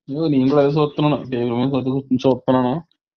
ఇదిగో నేను కూడా అదే చూస్తున్నాను టేబుల్ మీద చదువు కూర్చొని చూస్తున్నాను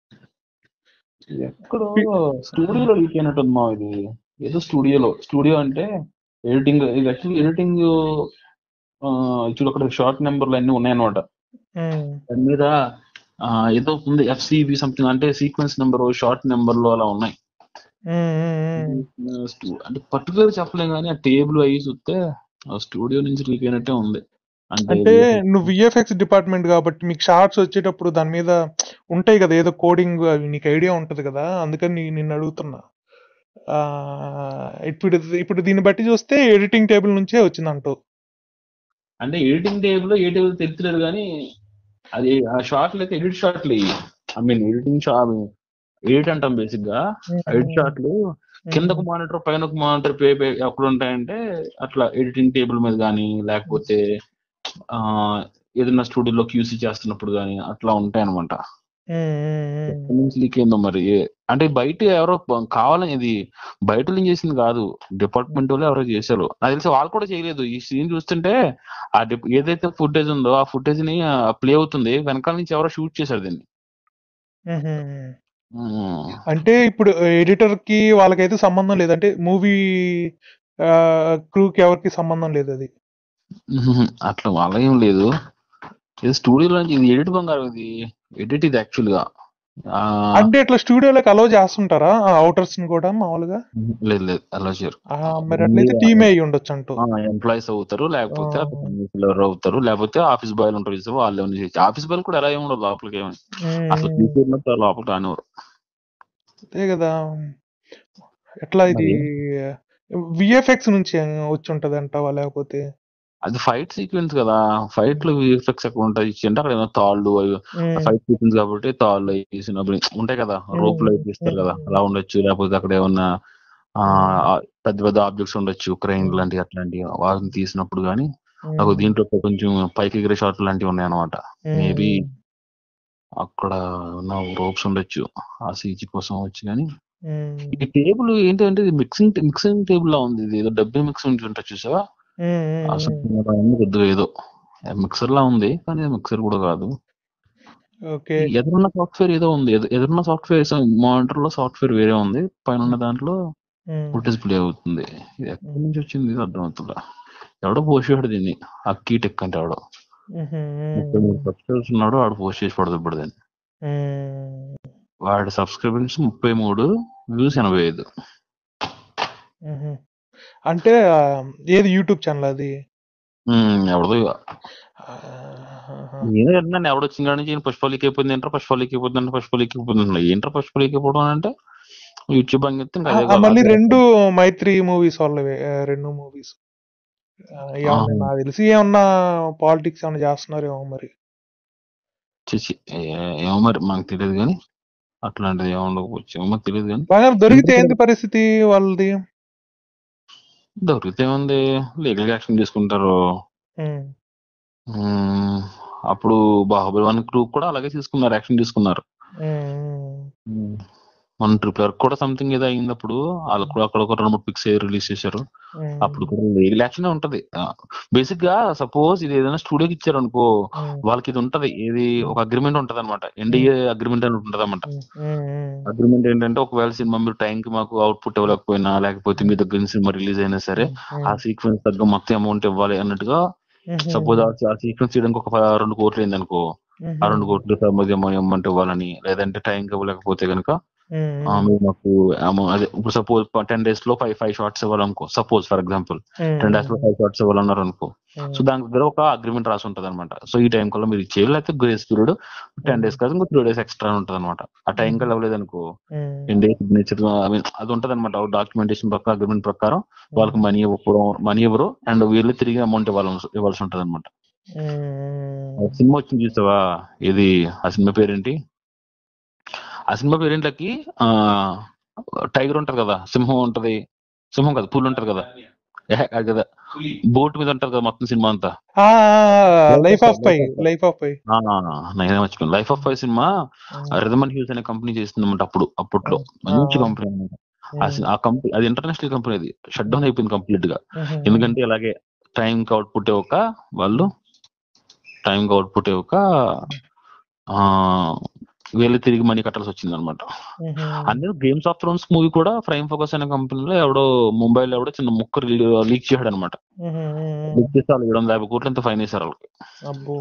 ఎక్కడో స్టూడియోలో లీక్ అయినట్టుంది మా ఇది ఏదో స్టూడియోలో స్టూడియో అంటే ఎడిటింగ్ ఇది యాక్చువల్లీ ఎడిటింగ్ చూడు అక్కడ షార్ట్ నెంబర్లు అన్ని ఉన్నాయన్నమాట ఉమ్, దాని మీద ఆ, ఏదో ఉంది ఎఫ్సిబి సంథింగ్ అంటే సీక్వెన్స్ నెంబర్ షార్ట్ నెంబర్లు అలా ఉన్నాయి ఉమ్, ఉమ్, ఉమ్. స్టూ- అంటే పర్టికులర్ చెప్పలేం కానీ ఆ టేబుల్ అయ్యి చూస్తే ఆ స్టూడియో నుంచి లీక్ అయినట్టే ఉంది అంటే అంటే నువ్వు విఎఫ్ఎక్స్ డిపార్ట్మెంట్ కాబట్టి మీకు షార్ట్స్ వచ్చేటప్పుడు దాని మీద ఉంటాయి కదా ఏదో కోడింగ్ అవి నీకు ఐడియా ఉంటది కదా అందుకని నీ- నిన్ను అడుగుతున్నా ఆ, ఇప్పుడు ఇప్పుడు దీన్ని బట్టి చూస్తే ఎడిటింగ్ టేబుల్ నుంచే వచ్చిందంటూ అంటే ఎడిటింగ్ టేబుల్ ఏ టేబుల్ తెలుస్తలేదు కానీ అది ఆ షార్ట్లు అయితే ఎడిట్ షార్ట్లు ఐ మీన్ ఎడిటింగ్ షా ఎడిట్ అంటాం బేసిక్ గా ఎడిట్ షార్ట్లు కిందకు మానిటర్ పైన ఒక మానిటర్ పే పే ఎక్కడ ఉంటాయంటే అట్లా ఎడిటింగ్ టేబుల్ మీద కానీ లేకపోతే ఆ ఏదైనా స్టూడియోలో క్యూసీ చేస్తున్నప్పుడు కానీ అట్లా ఉంటాయి అనమాట ఎక్కడి నుంచి లీక్ అయిందో మరి ఏ- అంటే బయట ఎవరో ప- కావాలని ఇది బయట నుంచి చేసింది కాదు డిపార్ట్మెంట్ వాళ్ళు ఎవరో చేశారు నాకు తెలిసి వాళ్ళు కూడా చేయలేదు ఈ సీన్ చూస్తుంటే ఆ డిప్- ఏదైతే ఫుటేజ్ ఉందో ఆ ఫుటేజ్ ని ప్లే అవుతుంది వెనకాల నుంచి ఎవరో షూట్ చేశారు దీన్ని ఉమ్. అంటే ఇప్పుడు ఎడిటర్ కి వాళ్ళకైతే సంబంధం లేదు అంటే మూవీ క్రూకి ఎవరికి సంబంధం లేదు అది ఉహుహు. అట్లా వాళ్ళ ఏం లేదు ఇది స్టూడియోలో నుంచి ఇది ఎడిట్ బంగారం ఇది ఎడిట్ ఇది యాక్చువల్ గా ఆ, అంటే ఇట్లా స్టూడియోలకు అలౌ చేస్తుంటారా అవుటర్స్ ని కూడా మామూలుగా లేదు లేదు అలా చేయరు ఆ, మరి అట్లయితే టీమే అయ్యి ఉండొచ్చు అంటూ ఎంప్లాయీస్ అవుతారు లేకపోతే ఆ. ఎవరు అవుతారు లేకపోతే ఆఫీస్ బాయ్లు ఉంటారు చూసావా, వాళ్ళు ఏమైనా చేయొచ్చు ఆఫీస్ బాయ్లు కూడా ఎలా ఏమి ఉండదు లోపలికి ఏమి అసలు ఉమ్, తీసుకెళ్ళినప్పుడు లోపలికి రానివ్వరు అదే కదా ఎట్లా ఇది విఎఫ్ఎక్స్ నుంచి వచ్చి ఉంటది అంటావా లేకపోతే అది ఫైట్ సీక్వెన్స్ కదా ఫైట్ లో ఎఫెక్ట్స్ ఎక్కడ ఉంటాయి ఇచ్చి అంటే అక్కడ ఏమో తాళ్ళు అవి ఉమ్, ఫైట్ సీక్వెన్స్ కాబట్టి తాళ్ళు అవి వేసినప్పుడు ఉంటాయి కదా రోప్ లో అవి తీస్తారు కదా అలా ఉండొచ్చు లేకపోతే అక్కడ ఏమన్నా ఆ ఆ పెద్ద పెద్ద ఆబ్జెక్ట్స్ ఉండొచ్చు క్రైన్ లాంటివి అట్లాంటివి వాటిని తీసినప్పుడు కానీ ఉమ్, నాకు దీంట్లో కొంచెం పైకి ఎగిరే షాట్ లాంటివి ఉన్నాయి అనమాట ఉమ్, మేబీ అక్కడ ఉన్న రోప్స్ ఉండొచ్చు ఆ సీజీ కోసం వచ్చి కానీ ఉమ్, ఈ టేబుల్ ఏంటంటే ఇది మిక్సింగ్ మిక్సింగ్ టేబుల్ లా ఉంది ఇది ఏదో డబ్బే మిక్సింగ్ ఉంటుంది చూసావా ఉమ్, ఉమ్, అసలు ఉమ్. ఇలా ఉంది కొద్దిగా ఏదో మిక్సర్ లా ఉంది కానీ మిక్సర్ కూడా కాదు ఓకే ఎదురున్న సాఫ్ట్వేర్ ఏదో ఉంది ఎదు- ఎదురున్న సాఫ్ట్వేర్ మానిటర్ లో సాఫ్ట్వేర్ వేరే ఉంది పైన ఉన్న దాంట్లో ఉమ్, ఫుటేజ్ ప్లే అవుతుంది ఇది ఎక్కడి నుంచి వచ్చింది ఇది అర్థం అవుతుందా ఎవడో పోసాడు దీన్ని అక్కీ టెక్ అంటే ఎవడో ఉహుం, ముప్పై మూడు సబ్స్క్రైబర్స్ ఉన్నాడు వాడు పోస్ట్ చేసి పడదు ఇప్పుడు దాన్ని ఉమ్, వాడి సబ్స్క్రిప్షన్స్ ముప్పై మూడు వ్యూస్ ఎనభై ఐదు ఉహుం. అంటే ఆ, ఏది యూట్యూబ్ ఛానల్ అది ఉమ్, ఎవడదో ఆహా. నేను నన్ను ఎవడొచ్చిన కాడి నుంచి పుష్పలికి అయిపోయింది ఏంట్రా పుష్పలికి అయిపోయింది అంటే పుష్పలికి అయిపోతుంది ఏంట్రా పుష్పలికి అయిపోవడం అంటే యూట్యూబ్ అని చెప్తే ఇంకా అదే ఆ, మళ్ళీ గోల. రెండు మైత్రి మూవీస్ వాళ్ళవే ఆ, రెండు మూవీస్ ఏమన్నా నాకు తెలిసి ఏమన్నా పాలిటిక్స్ ఏమన్నా చేస్తున్నారేమో మరి చిచి ఏ- ఏమో మరి మాకు తెలియదు కానీ అట్లాంటిది ఏమో ఉండకపోవచ్చు ఏమో మాకు తెలియదు కానీ బాగా దొరికితే ఏంది పరిస్థితి వాళ్ళది దొరికితే ఉంది లీగల్ యాక్షన్ తీసుకుంటారు ఉమ్, ఉమ్, అప్పుడు బాహుబలి వన్ గ్రూప్ కూడా అలాగే తీసుకున్నారు యాక్షన్ తీసుకున్నారు ఉమ్, ఉమ్, మన ట్రిపుల్ కూడా సంథింగ్ ఏదో అయింది వాళ్ళు కూడా అక్కడ ఒక రెండు మూడు పిక్స్ రిలీజ్ చేశారు ఉమ్, అప్పుడు కూడా లీగల్ యాక్షన్ ఉంటది బేసిక్ గా సపోజ్ ఇది ఏదైనా స్టూడియోకి ఇచ్చారు అనుకో ఉమ్, వాళ్ళకి ఇది ఉంటది ఏది ఒక అగ్రిమెంట్ ఉంటది అనమాట ఎన్డీఏ అగ్రిమెంట్ అని ఉంటది అనమాట ఉమ్, ఉమ్, అగ్రిమెంట్ ఏంటంటే ఒకవేళ సినిమా మీరు టైం కి మాకు అవుట్పుట్ ఇవ్వలేకపోయినా లేకపోతే మీ దగ్గర నుంచి సినిమా రిలీజ్ అయినా సరే ఉమ్, ఆ సీక్వెన్స్ తగ్గ మొత్తం అమౌంట్ ఇవ్వాలి అన్నట్టుగా ఉమ్, సపోజ్ ఆ సీక్వెన్స్ చేయడానికి ఒక ప- రెండు కోట్లు అయింది అనుకో ఉమ్, ఆ రెండు కోట్లు సంబంధించి అమౌంట్ ఇవ్వాలని లేదంటే టైం కి ఇవ్వలేకపోతే కనుక ఉమ్, ఆ, మీరు మాకు amou- అదే ఇప్పుడు సపోజ్ టెన్ డేస్ లో ఫైవ్ ఫైవ్ షార్ట్స్ ఇవ్వాలనుకో suppose for example um, ten days లో ఫైవ్ షార్ట్స్ ఇవ్వాలన్నారు అనుకో ఉమ్, సో దాని దగ్గర ఒక అగ్రిమెంట్ రాసి ఉంటది అనమాట సో ఈ టైం కల్లా మీరు ఇచ్చేయాలి లేకపోతే గ్రేస్ పీరియడ్ టెన్ డేస్ కాదు ఇంకో త్రీ డేస్ ఎక్స్ట్రా ఉంటది అనమాట ఆ టైం కల్లా ఇవ్వలేదు అనుకో ఉమ్, టెన్ డేస్ సిగ్నేచర్ అది ఉంటది అనమాట డాక్యుమెంటేషన్ ప్రకారం అగ్రిమెంట్ ప్రకారం వాళ్ళకి మనీ ఇవ్వకపోవడం మనీ ఇవ్వరు అండ్ వీళ్ళు తిరిగి అమౌంట్ ఇవ్వాలి ఇవ్వాల్సి ఉంటది అనమాట ఉమ్, సినిమా వచ్చింది చూసావా ఇది ఆ సినిమా పేరేంటి ఆ సినిమా పేరేంట్లకి ఆ టైగర్ ఉంటది కదా సింహం ఉంటది సింహం కదా పులి ఉంటది కదా ఏహే, అది కదా బోట్ మీద ఉంటది కదా మొత్తం సినిమా అంతా life of pi life of pi ఆ, నేనే మర్చిపోయాను లైఫ్ ఆఫ్ ఫైవ్ సినిమా రిధమన్ హ్యూస్ అనే కంపెనీ చేసింది అనమాట అప్పుడు అప్పట్లో మంచి ఆ. కంపెనీ అనమాట ఆ సి- ఆ కంపెనీ అది ఇంటర్నేషనల్ కంపెనీ అది షట్ డౌన్ అయిపోయింది కంప్లీట్ గా ఎందుకంటే ఇలాగే టైం కి అవుట్పుట్ ఇవ్వక వాళ్ళు టైంకి అవుట్పుట్ ఇవ్వక ఆ, వీళ్ళు తిరిగి మనీ కట్టాల్సి వచ్చింది అనమాట మ్మ్. అందులో గేమ్స్ ఆఫ్ థ్రోన్స్ మూవీ కూడా ఫ్రైమ్ ఫోకస్ అనే కంపెనీలో ఎవడో ముంబైలో ఎవడో చిన్న ముక్క లీక్ చేశాడు అనమాట మ్మ్. మ్మ్. లీక్ చేస్తే వాళ్ళు ఏడు వందల యాభై కోట్లు ఎంత ఫైన్ వేశారు వాళ్ళకి అబ్బో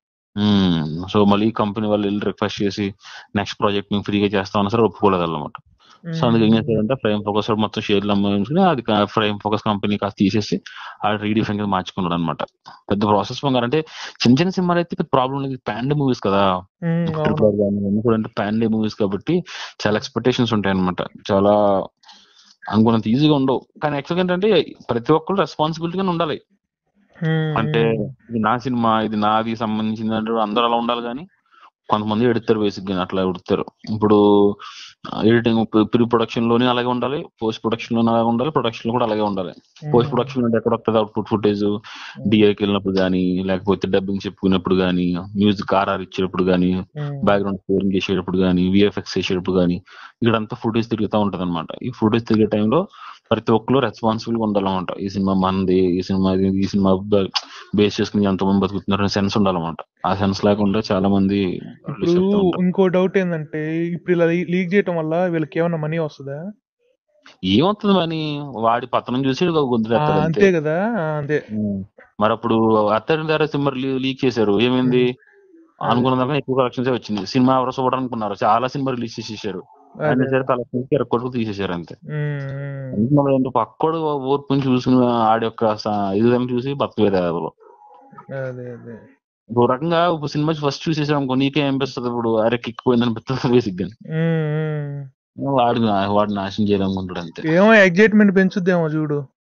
సో మళ్ళీ ఈ కంపెనీ వాళ్ళు వెళ్ళి రిక్వెస్ట్ చేసి నెక్స్ట్ ప్రాజెక్ట్ మేము ఫ్రీగా చేస్తామని సరే ఒప్పుకోలేదు అనమాట సో అందుకు ఏం చేశారంటే ఫ్రేమ్ ఫోకస్ మొత్తం షేర్లు అమ్మేసుకుని అది ఫ్రేమ్ ఫోకస్ కంపెనీ కాస్త తీసేసి ఆ రీడిఫైన్ కింద మార్చుకున్నాడు అనమాట పెద్ద ప్రాసెస్ అంటే చిన్న చిన్న సినిమాలు అయితే పెద్ద ప్రాబ్లం లేదు ప్యాండ్ మూవీస్ కదా మ్మ్. అవును ట్రిపుల్ ఆర్ కానీ ఇవన్నీ కూడా అంటే ప్యాండ్ మూవీస్ కాబట్టి చాలా ఎక్స్పెక్టేషన్స్ ఉంటాయి అనమాట చాలా అనుకున్నంత ఈజీగా ఉండవు కానీ యాక్చువల్గా ఏంటంటే ప్రతి ఒక్కరు రెస్పాన్సిబిలిటీగా ఉండాలి మ్మ్. అంటే ఇది నా సినిమా ఇది నాది సంబంధించింది అంటే అందరూ అలా ఉండాలి కానీ కొంతమంది ఎడుతారు బేసిక్ గా అట్లా ఎడుతారు ఇప్పుడు ఎడిటింగ్ ప్రీ ప్రొడక్షన్ లోనే అలాగే ఉండాలి పోస్ట్ ప్రొడక్షన్ లోనే అలాగే ఉండాలి ప్రొడక్షన్ లో కూడా అలాగే ఉండాలి పోస్ట్ ప్రొడక్షన్ అంటే ఎక్కడ వస్తుంది అవుట్పుట్ ఫుటేజ్ డిఐకి వెళ్ళినప్పుడు కానీ లేకపోతే డబ్బింగ్ చెప్పుకున్నప్పుడు కానీ మ్యూజిక్ ఆర్ఆర్ ఇచ్చేటప్పుడు కానీ మ్మ్. బ్యాక్గ్రౌండ్ స్కోరింగ్ చేసేటప్పుడు కానీ విఎఫ్ఎక్స్ చేసేటప్పుడు కానీ ఇక్కడంతా ఫుటేజ్ తిరుగుతూ ఉంటది అనమాట ఈ ఫుటేజ్ తిరిగే టైంలో ప్రతి ఒక్కరు రెస్పాన్సిబుల్ గా ఉండాలన్నమాట ఈ సినిమా మనది ఈ సినిమా ఇది, ఈ సినిమా బేస్ చేసుకుని ఎంతమంది బతుకుతున్నారు సెన్స్ ఉండాలన్నమాట ఆ సెన్స్ లేకుండా చాలా మంది ఇప్పుడు చెప్తూ ఉంటారు ఇంకో డౌట్ ఏంటంటే ఇప్పుడు ఇలా లీక్ చేయటం వల్ల వీళ్ళకి ఏమైనా మనీ వస్తుందా ఏమవుతుంది అని వాడి పతనం చూసి ఆ, గుంతులేస్తారు అంతే అంతే కదా ఆ, అంతే ఉమ్. మరి అప్పుడు అత్తడి ధర సిమ్మర్ లీక్ చేశారు ఏమైంది అదే. అనుకున్న దాకా ఎక్కువ కలెక్షన్స్ వచ్చింది సినిమా ఎవరో చూడాలనుకున్నారు చాలా సినిమా రిలీజ్ చేసేసారు అయినా అదే సరే కలెక్షన్స్ ఎరకొడుకు తీసేశారు అంతే మ్మ్. మ్మ్. అందుకే మనం ఏంటో పక్కోడు ఓర్పుని చూసుకుని ఆడి యొక్క స- ఇది చూసి బతకలేదు అసలు అదే అదే ఒక రకంగా ఒక సినిమా ఫస్ట్ చూసేసాం అనుకో నీకే అనిపిస్తుంది ఇప్పుడు అరే కిక్ పోయింది అనిపిస్తుంది బేసిక్ గా మ్మ్. మ్మ్. వాడు వాడు నాశనం చేయాలనుకుంటాడు అంతే ఏమో ఎగ్జైట్మెంట్ పెంచుద్దేమో చూడు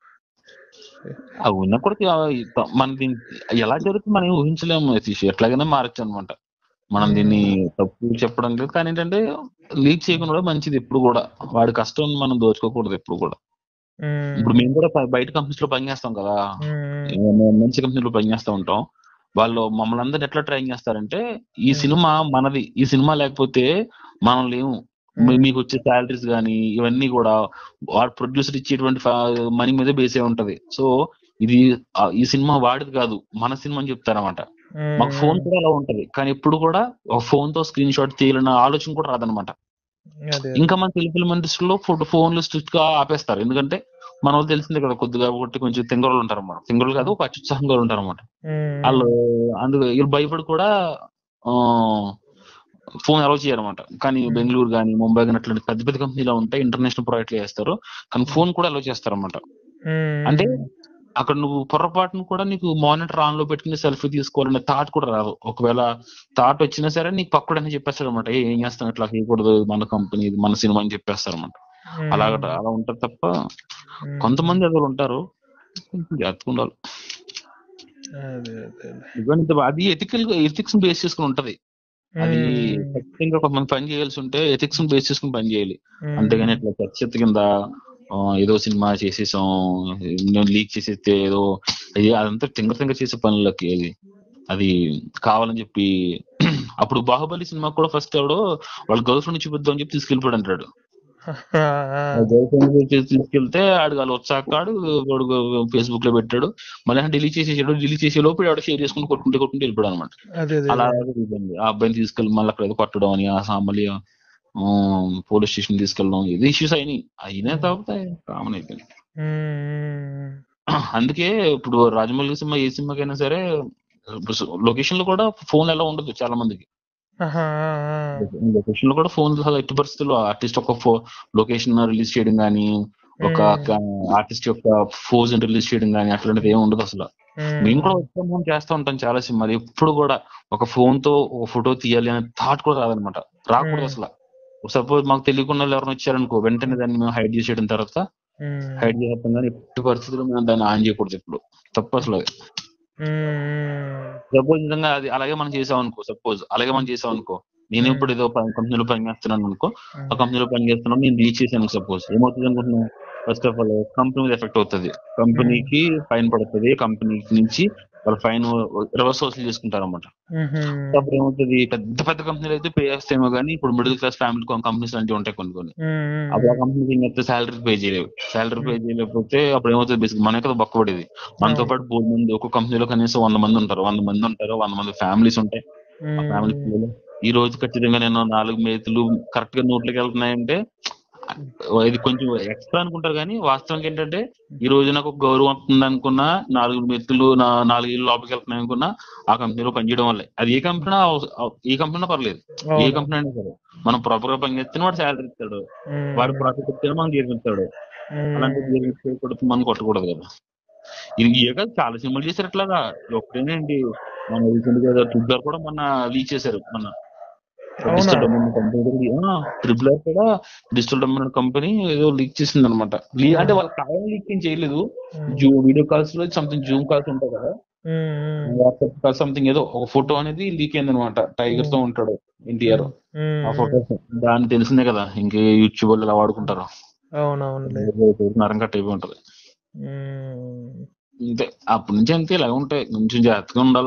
అవి ఉన్నా కూడా ఇక మన దీన్ని ఎలా జరుగుతుంది మనం ఊహించలేము యతీష్. ఎట్లాగైనా మారచ్చు అనమాట మనం దీన్ని తప్పు చెప్పడం లేదు కానీ ఏంటంటే లీక్ చేయకుండా కూడా మంచిది ఎప్పుడు కూడా వాడి కష్టం మనం దోచుకోకూడదు ఎప్పుడు కూడా మ్మ్. ఇప్పుడు మేము కూడా బ- బయట కంపెనీస్ లో పనిచేస్తాం కదా మ్మ్. మేము మంచి కంపెనీలో పనిచేస్తూ ఉంటాం వాళ్ళు మమ్మల్ని అందరిని ఎట్లా ట్రైన్ చేస్తారంటే ఈ సినిమా మనది ఈ సినిమా లేకపోతే మనం లేము మీ- మీకు వచ్చే శాలరీస్ కానీ ఇవన్నీ కూడా వాడు ప్రొడ్యూసర్ ఇచ్చేటువంటి మనీ మీద బేసే ఉంటది సో ఇది ఆ, ఈ సినిమా వాడిది కాదు మన సినిమా అని చెప్తారన్నమాట మ్మ్. మాకు ఫోన్ కూడా అలా ఉంటది కానీ ఎప్పుడు కూడా ఒక ఫోన్ తో స్క్రీన్ షాట్ తీయాలన్న ఆలోచన కూడా రాదనమాట అదే ఇంకా మన తెలుగు ఫిల్మ్ ఇండస్ట్రీలో ఫోటో ఫోన్లు స్ట్రిక్ట్ గా ఆపేస్తారు ఎందుకంటే మన వాళ్ళు తెలిసిందే కదా కొద్దిగా ఒకటి కొంచెం తింగరోళ్ళు ఉంటారు అన్నమాట తింగరోలు కాదు ఒక అత్యుత్సాహంగా ఉంటారు అన్నమాట మ్మ్. వాళ్ళు అందుకు వీళ్ళు భయపడి కూడా ఫోన్ అలౌ చేయరన్నమాట కానీ Hmm. బెంగళూరు కానీ ముంబై కానీ అట్లాంటి పెద్ద పెద్ద కంపెనీలు ఉంటాయి ఇంటర్నేషనల్ ప్రాజెక్టులు చేస్తారు కానీ ఫోన్ కూడా అలౌ చేస్తారన్నమాట మ్మ్. అంటే అక్కడ నువ్వు పొరపాటును కూడా నీకు మానిటర్ ఆన్ లో పెట్టుకుని సెల్ఫీ తీసుకోవాలనే థాట్ కూడా రాదు ఒకవేళ థాట్ వచ్చినా సరే నీకు పక్కడని చెప్పేస్తాడు అనమాట ఏం చేస్తాం ఇట్లా చేయకూడదు మన కంపెనీ ఇది మన సినిమా అని చెప్పేస్తారు అనమాట మ్మ్. అలా అలా ఉంటది తప్ప మ్మ్. కొంతమంది ఎవరు ఉంటారు కొంచెం జాగ్రత్తగా ఉండాలి అదే అదే ఇవన్నీ అది ఎథికల్ ఎథిక్స్ బేస్ చేసుకుని ఉంటది అది మ్మ్. ఖచ్చితంగా కొంతమంది పని చేయాల్సి ఉంటే ఎథిక్స్ బేస్ చేసుకుని పని చేయాలి మ్మ్. అంతేగాని ఇట్లా చర్చ కింద ఆ, ఏదో సినిమా చేసేసాం నేను లీక్ చేసేస్తే ఏదో అది అదంతా తింగ తింగ చేసే పనులకి అది అది కావాలని చెప్పి అప్పుడు బాహుబలి సినిమా కూడా ఫస్ట్ ఎవడో వాళ్ళ గర్ల్ ఫ్రెండ్ చూపిద్దాం అని చెప్పి తీసుకెళ్ళిపోయాడు అంటాడు ఆ, ఆ. గర్ల్ ఫ్రెండ్ తీసుకెళ్తే ఆడు వాళ్ళు వచ్చాకాడు వాడు ఫేస్బుక్ లో పెట్టాడు మళ్ళీ డిలీట్ చేసేసాడు డిలీట్ చేసే లోపు ఆడు షేర్ చేసుకుని కొట్టుకుంటే కొట్టుకుంటే వెళ్ళిపోయాడు అనమాట అదే అదే అలా జరిగింది. ఆ అబ్బాయిని తీసుకెళ్ళి మళ్ళీ అక్కడ ఏదో కొట్టడం అని ఆ సా- మళ్ళీ పోలీస్ స్టేషన్ తీసుకెళ్ళడం ఇది ఇష్యూస్ అయినాయి అయినా తర్వాత కామన్ అయిపోయింది మ్మ్. అందుకే ఇప్పుడు రాజమౌళి సినిమా ఏ సినిమాకైనా సరే లొకేషన్ లో కూడా ఫోన్ ఎలా ఉండదు చాలా మందికి ఆహా, ఆ, ఆ. లొకేషన్ లో కూడా ఫోన్ ఎట్టి పరిస్థితుల్లో ఆర్టిస్ట్ ఒక ఫో లొకేషన్ రిలీజ్ చేయడం కానీ ఒక ఆర్టిస్ట్ యొక్క ఫోజ్ రిలీజ్ చేయడం కానీ అట్లాంటిది ఏమి ఉండదు అసలు మ్మ్. మేము కూడా వచ్చే ఫోన్ చేస్తూ ఉంటాం చాలా సినిమాలు ఎప్పుడు కూడా ఒక ఫోన్ తో ఒక ఫోటో తీయాలి అనే థాట్ కూడా రాదనమాట రాకూడదు Hmm. అసలు సపోజ్ మాకు తెలియకుండా వాళ్ళు ఎవరైనా వచ్చారనుకో వెంటనే దాన్ని మేము హైడ్ చేసేయడం తర్వాత మ్మ్. హైడ్ చేస్తాం కానీ ఎట్టి పరిస్థితుల్లో మేము దాన్ని ఆన్ చేయకూడదు ఇప్పుడు తప్పు అసలు అది మ్మ్. సపోజ్ నిజంగా అది అలాగే మనం చేసాం అనుకో సపోజ్ అలాగే మనం చేసాం అనుకో నేను ఇప్పుడు ఏదో కంపెనీలో పని చేస్తున్నాను అనుకో ఆ కంపెనీలో పని చేస్తున్నాం నేను రీచ్ చేశాను సపోజ్ ఏమవుతుంది అనుకుంటున్నాను ఫస్ట్ ఆఫ్ ఆల్ కంపెనీ మీద ఎఫెక్ట్ అవుతుంది కంపెనీకి ఫైన్ పడుతుంది కంపెనీ నుంచి వాళ్ళు ఫైన్ రివర్స్ వసూలు చేసుకుంటారు అనమాట అప్పుడు ఏమవుతుంది పెద్ద పెద్ద కంపెనీలు అయితే పే చేస్తేమో కానీ ఇప్పుడు మిడిల్ క్లాస్ ఫ్యామిలీ కంపెనీస్ లాంటివి ఉంటాయి కొన్ని కొన్ని అప్పుడు ఆ కంపెనీకి ఏం చేస్తే శాలరీ పే చేయలేవు శాలరీ పే చేయలేకపోతే అప్పుడు ఏమవుతుంది బేసిక్ మన కదా బొక్కపడేది మనతో పాటు మూడు మంది ఒక కంపెనీలో కనీసం వంద మంది ఉంటారు వంద మంది ఉంటారు వంద మంది ఫ్యామిలీస్ ఉంటాయి ఆ ఫ్యామిలీ పిల్లలు ఈ రోజు ఖచ్చితంగా నేను నాలుగు మేతులు కరెక్ట్ గా నోట్లోకి వెళ్తున్నాయంటే ఇది కొంచెం ఎక్స్ట్రా అనుకుంటారు కానీ వాస్తవంగా ఏంటంటే ఈ రోజు నాకు ఒక గౌరవం వస్తుంది అనుకున్నా నాలుగు మెత్తులు నా- నాలుగు ఇల్లు లోపలికి వెళ్తున్నాయి అనుకున్నా ఆ కంపెనీలో పనిచేయడం వల్లే అది ఏ కంపెనీ ఏ కంపెనీ పర్లేదు ఏ కంపెనీ అయినా సరే మనం ప్రాపర్ గా పనిచేస్తే వాడు శాలరీ ఇస్తాడు వాడు ప్రాఫిట్ ఇస్తే మనం జీవిస్తాడు అలాంటి జీవించకూడదు మనం కొట్టకూడదు కదా ఇది ఏ కాదు చాలా సినిమాలు చేశారు ఇట్లాగా ఒకటేనండి మన రీసెంట్ గా ట్రిపుల్ కూడా మొన్న లీక్ చేశారు మన అవునా? Digital domain company triple R కూడా డిజిటల్ డొమైన్ కంపెనీ ఏదో లీక్ చేసింది అనమాట అంటే వాళ్ళు కావాలని లీక్ ఏం చేయలేదు జూ వీడియో కాల్స్ లో సంథింగ్ జూమ్ కాల్స్ ఉంటాయి కదా వాట్సాప్ కాల్ సంథింగ్ ఏదో ఒక ఫోటో అనేది లీక్ అయింది అనమాట టైగర్ తో ఉంటాడు ఎన్టీఆర్ ఆ ఫోటోస్ దాన్ని తెలిసిందే కదా ఇంకే యూట్యూబ్ వాళ్ళు ఇలా వాడుకుంటారు అవునవునులే నరం కట్ అయిపోయి ఉంటది అంతే అప్పటి నుంచి అంతే ఇలా ఉంటాయి కొంచెం జాగ్రత్తగా ఉండాలా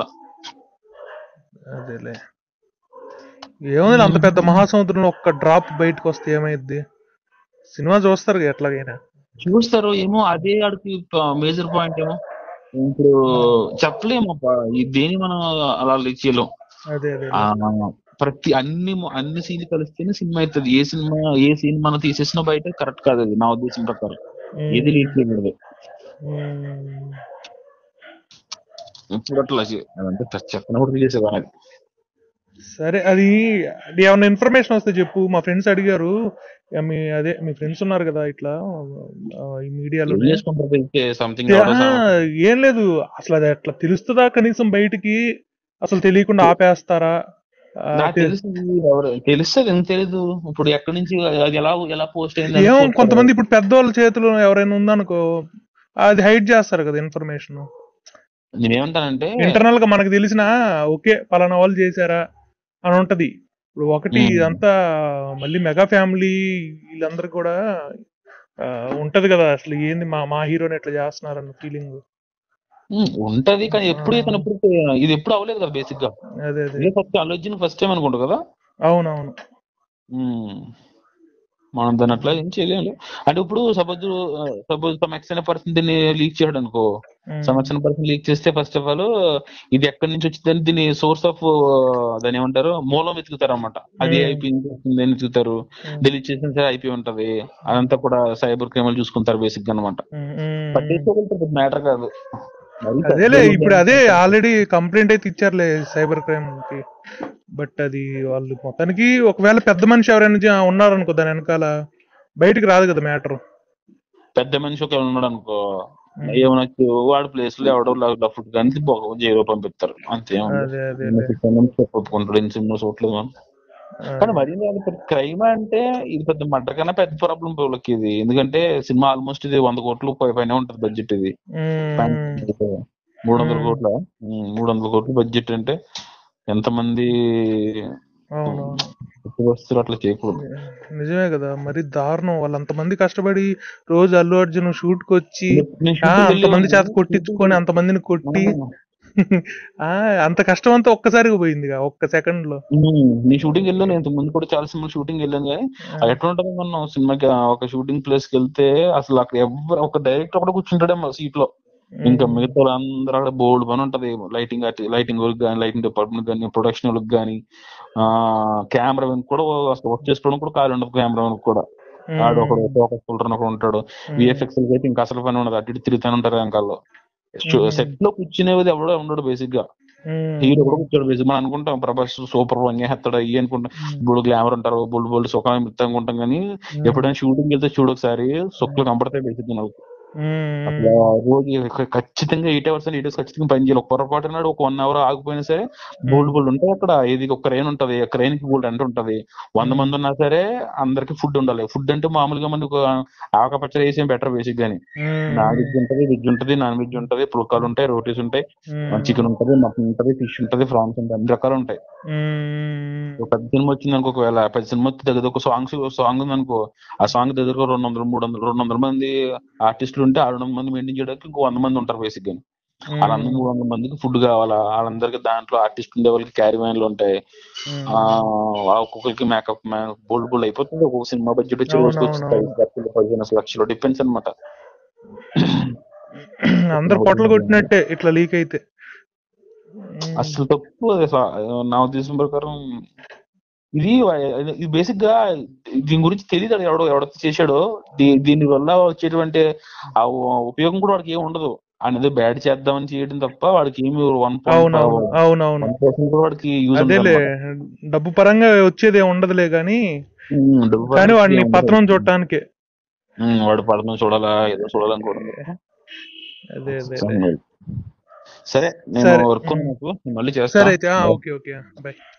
అదేలే ఏముంది అంత పెద్ద మహాసముద్రంలో ఒక్క డ్రాప్ బయటకు వస్తే ఏమైద్ది సినిమా చూస్తారు కదా ఎట్లాగైనా చూస్తారు ఏమో అదే ఆడికి మేజర్ పాయింట్ ఏమో ఇప్పుడు చెప్పలేము అబ్బా. ఈ దేని మనం అలా లీక్ చేయలేం అదే అదే ఆ, ప్రతి అన్ని అన్ని సీన్లు కలిస్తేనే సినిమా అవుతుంది ఏ సినిమా ఏ సీన్ మనం తీసేసినా బయట కరెక్ట్ కాదు అది నా ఉద్దేశం ప్రకారం ఏది లీక్ చేయకూడదు ఇప్పుడు అట్లా చే- అదంటే చెప్పినప్పుడు చేసేవాడు అది సరే అది అది ఏమన్నా ఇన్ఫర్మేషన్ వస్తే చెప్పు మా ఫ్రెండ్స్ అడిగారు ఇక మీ అదే మీ ఫ్రెండ్స్ ఉన్నారు కదా ఇట్లా ఆ, ఈ మీడియాలో ఏం చేసుకుంటారు సంథింగ్ ఏం లేదు అసలు అది అట్లా తెలుస్తుందా కనీసం బయటికి అసలు తెలియకుండా ఆపేస్తారా ఆ, నాకు తె- తెలిసి ఎవరు తెలుస్తుంది ఎందుకు తెలీదు ఇప్పుడు ఎక్కడి నుంచి అది ఎలా ఎలా పోస్ట్ అయింది ఏమో కొంతమంది ఇప్పుడు పెద్దవాళ్ళ చేతిలో ఎవరైనా ఉందనుకో అది హైడ్ చేస్తారు కదా ఇన్ఫర్మేషన్ నేనేమంటానంటే ఇంటర్నల్ గా మనకు తెలిసిన ఓకే పలానా వాళ్ళు చేశారా అని ఉంటది ఇప్పుడు ఒకటి మ్మ్. ఇదంతా మళ్ళీ మెగా ఫ్యామిలీ వీళ్ళందరూ కూడా ఆ, ఉంటది కదా అసలు ఏంది మా మా హీరోని ఎట్లా చేస్తున్నారన్న ఫీలింగ్ ఉమ్, ఉంటది కానీ ఎప్పుడు ఇతను ఎప్పుడు ఇది ఎప్పుడు అవ్వలేదు కదా బేసిక్ గా అదే అదే ఇదే ఫస్ట్ అల్లర్జున్ ఫస్ట్ టైం అనుకుంటా కదా అవునవును ఉమ్. మనం దాన్ని అట్లా ఏం చేయలేము అంటే ఇప్పుడు suppose suppose some X person దీన్ని లీక్ చేయడం అనుకో మ్మ్. సమ్ ఎక్స్ పర్సన్ లీక్ చేస్తే ఫస్ట్ ఆఫ్ ఆల్ ఇది ఎక్కడి నుంచి వచ్చిందని దీని సోర్స్ ఆఫ్ దాని ఏమంటారు మూలం వెతుకుతారు అనమాట అది Hmm. ఐపీ అని వెతుకుతారు మ్మ్. డిలీట్ చేసిన సరే ఐపీ ఉంటది అదంతా కూడా సైబర్ క్రైమ్ చూసుకుంటారు బేసిక్ గా అనమాట మ్మ్. మ్మ్. పట్టేసుకోగలుగుతారు మ్యాటర్ కాదు మరీ అదేలే పెద్ద ఇప్పుడు అదే ఆల్రెడీ కంప్లైంట్ అయితే ఇచ్చారులే సైబర్ క్రైమ్ కి బట్ అది వాళ్ళు మొత్తానికి ఒకవేళ పెద్ద మనిషి ఎవరైనా జా- ఉన్నారనుకో దాని వెనకాల బయటికి రాదు కదా మ్యాటర్ పెద్ద మనిషి ఒక ఉన్నాడు అనుకో ఏమన్నా వాడు ప్లేస్ లో ఎవడో డఫుట్ కానీ జైలు పంపిస్తారు అంతే అదే అదే ఒప్పుకుంటాడు ఇన్ని సినిమా చూడలేదు మనం కానీ మరి క్రైమ్ అంటే ఇది పెద్ద మటర్ కన్నా పెద్ద ప్రాబ్లం వీళ్ళకి ఇది ఎందుకంటే సినిమా ఆల్మోస్ట్ ఇది వంద కోట్లు పై- పైన ఉంటది బడ్జెట్ ఇది మూడు వందల కోట్ల ఉమ్, మూడు వందల కోట్ల బడ్జెట్ అంటే ఎంతమంది అవునవును వస్తువులు అట్లా చేయకూడదు నిజమే కదా మరి దారుణం వాళ్ళు అంతమంది కష్టపడి రోజు అల్లు అర్జున్ షూట్ కి వచ్చి నేను ఆ, shooting అంతమంది చేత వెళ్ళి- కొట్టించుకొని అంతమందిని కొట్టి ఆ అంత కష్టం అంతా ఒక్కసారిగా పోయింది ఒక్క సెకండ్ లో ఉమ్, నీ షూటింగ్ వెళ్ళాను నేను ముందు కూడా చాలా సినిమా షూటింగ్ వెళ్ళాను కానీ అది ఎట్లా ఉంటది మనం సినిమాకి ఆ ఒక షూటింగ్ ప్లేస్ కి వెళ్తే అసలు అక్కడ ఎవరు ఒక డైరెక్టర్ ఒకటి కూర్చుంటాడేమో సీట్ లో ఇంకా మిగతా వాళ్ళందరూ అక్కడ బోర్డు పని ఉంటది లైటింగ్ లైటింగ్ వర్క్ కానీ లైటింగ్ డిపార్ట్మెంట్ కానీ ప్రొడక్షన్ వాళ్ళకి కానీ ఆ కెమెరా కూడా అసలు వర్క్ చేసుకోవడం కూడా ఖాళీ ఉండదు కెమెరా కూడా ఆడు ఒకడు ఫోకస్ ఫిల్టర్ ఒకడు ఉంటాడు విఎఫ్ఎక్స్ అయితే ఇంకా అసలు పని ఉండదు అటు ఇటు తిరుగుతూనే ఉంటారు వెనకాల్లో Hmm. సెట్ లో కూర్చునేది ఎవడో ఉండడు బేసిక్ గా హీరో కూడా కూర్చోడు బేసిక్ మనం అనుకుంటాం ప్రభాస్ సూపర్ వంగేస్తాడు అయ్యి అనుకుంటాం ఇప్పుడు గ్లామర్ ఉంటారు బుల్ బుల్ సుఖం మిత్తంగా ఉంటాం కానీ ఎప్పుడైనా షూటింగ్ వెళ్తే చూడొక సారి సొక్కులు కనపడతాయి బేసిక్ నాకు అసలు ఆ రోజు ఖ- ఖచ్చితంగా ఎయిట్ అవర్స్ ఎయిట్ అవర్స్ ఖచ్చితంగా పని చేయాలి ఒక పొరపాటు నాడు ఒక వన్ అవర్ ఆగిపోయినా సరే బోల్డ్ బోల్డ్ ఉంటాయి అక్కడ ఇది ఒక రైన్ ఉంటది ఒక రైన్ కి బోల్డ్ అంటే ఉంటది వంద మంది ఉన్నా సరే అందరికి ఫుడ్ ఉండాలి ఫుడ్ అంటే మామూలుగా మనకు ఆక పచ్చడి వేసి బెటర్ బేసిక్ గాని నాన్ వెజ్ ఉంటది వెజ్ ఉంటది నాన్ వెజ్ ఉంటది పుల్కాలు ఉంటాయి రోటీస్ ఉంటాయి చికెన్ ఉంటది మటన్ ఉంటది ఫిష్ ఉంటది ఫ్రాన్స్ ఉంటాయి అన్ని రకాలు ఉంటాయి ఒక పెద్ద సినిమా వచ్చింది అనుకో ఒకవేళ పెద్ద సినిమా వచ్చి దగ్గర ఒక సాంగ్స్ సాంగ్ ఉంది అనుకో ఆ సాంగ్ దగ్గర రెండు వందలు మూడు వందలు రెండు వందల మంది ఆర్టిస్టులు ఉంటే ఆరు వందల మంది మెయింటైన్ చేయడానికి ఇంకో వంద మంది ఉంటారు బేసిక్ గా ఉమ్, వాళ్ళందరూ మూడు వందల మందికి ఫుడ్ కావాలా వాళ్ళందరికి దాంట్లో ఆర్టిస్ట్ ఉండే వాళ్ళకి క్యారీ వ్యాన్లు ఉంటాయి ఉమ్, ఆ వాళ్ళ ఒక్కొక్కరికి మేకప్ బోల్డ్ బోల్డ్ అయిపోతుంది ఒక్కొక్క సినిమా బడ్జెట్ వచ్చి రోజుకి వచ్చి అవునవునవును. ఐదు లక్షలు పదిహేను లక్షలు డిపెండ్స్ అనమాట అందరు పొట్టలు కొట్టినట్టే ఇట్లా లీక్ అయితే ఉమ్, అసలు తప్పు అది అసలు నా ఉద్దేశం ప్రకారం ఇది వా- ఇది బేసిక్ గా దీని గురించి తెలియదు అది ఎవడో ఎవడో చేశాడో దీ- దీని వల్ల వచ్చేటువంటి ఆ ఉ- ఉపయోగం కూడా వాడికి ఏమి ఉండదు అనేది బ్యాడ్ చేద్దామని చేయడం తప్ప వాడికి ఏమి వన్ అవునవును అవునవును వన్ పర్సెంట్ కూడా వాడికి యూజ్ అదేలే డబ్బు పరంగా వచ్చేది ఏం ఉండదులే కానీ కానీ వాడిని పత్రం చూడటానికే వాడు పడడం చూడాలా ఏదో చూడాలనుకోవడం అదే అదే అదే. సరే నేను సరే. వర్క్ మళ్ళీ సరే చేస్తాను అయితే ఓకే ఓకే బై